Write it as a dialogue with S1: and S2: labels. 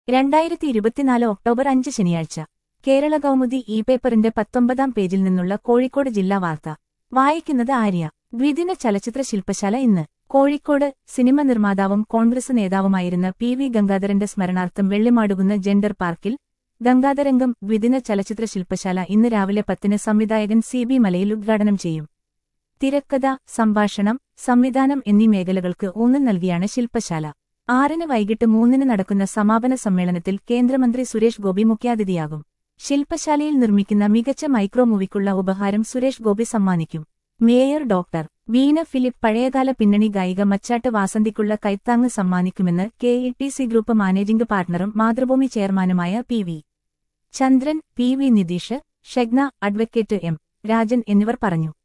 S1: രണ്ടായിരത്തി ഇരുപത്തിനാല് ഒക്ടോബർ അഞ്ച് ശനിയാഴ്ച കേരള കൗമുദി ഇ പേപ്പറിന്റെ പത്തൊമ്പതാം പേജിൽ നിന്നുള്ള കോഴിക്കോട് ജില്ലാ വാർത്ത വായിക്കുന്നത് ആര്യ ദ്വിദിന ചലച്ചിത്ര ശില്പശാല ഇന്ന് കോഴിക്കോട് സിനിമ നിർമ്മാതാവും കോൺഗ്രസ് നേതാവുമായിരുന്ന പി വി ഗംഗാധരന്റെ സ്മരണാർത്ഥം വെള്ളിമാടുകുന്ന ജെൻഡർ പാർക്കിൽ ഗംഗാധരംഗം ദ്വിദിന ചലച്ചിത്ര ശില്പശാല ഇന്ന് രാവിലെ പത്തിന് സംവിധായകൻ സി ബി മലയിൽ ഉദ്ഘാടനം ചെയ്യും തിരക്കഥ സംഭാഷണം സംവിധാനം എന്നീ മേഖലകൾക്ക് ഊന്നൽ നൽകിയാണ് ശില്പശാല ആറിന് വൈകിട്ട് മൂന്നിന് നടക്കുന്ന സമാപന സമ്മേളനത്തിൽ കേന്ദ്രമന്ത്രി സുരേഷ് ഗോപി മുഖ്യാതിഥിയാകും ശില്പശാലയിൽ നിർമ്മിക്കുന്ന മികച്ച മൈക്രോ മൂവിക്കുള്ള ഉപഹാരം സുരേഷ് ഗോപി സമ്മാനിക്കും മേയർ ഡോക്ടർ വീണ ഫിലിപ്പ് പഴയകാല പിന്നണി ഗായിക മച്ചാട്ട് വാസന്തിക്കുള്ള കൈത്താങ് സമ്മാനിക്കുമെന്ന് K E T C group managing പാർട്ണറും മാതൃഭൂമി ചെയർമാനുമായ P V Chandran P V Nitheesh Shegna advocate M Rajan എന്നിവർ പറഞ്ഞു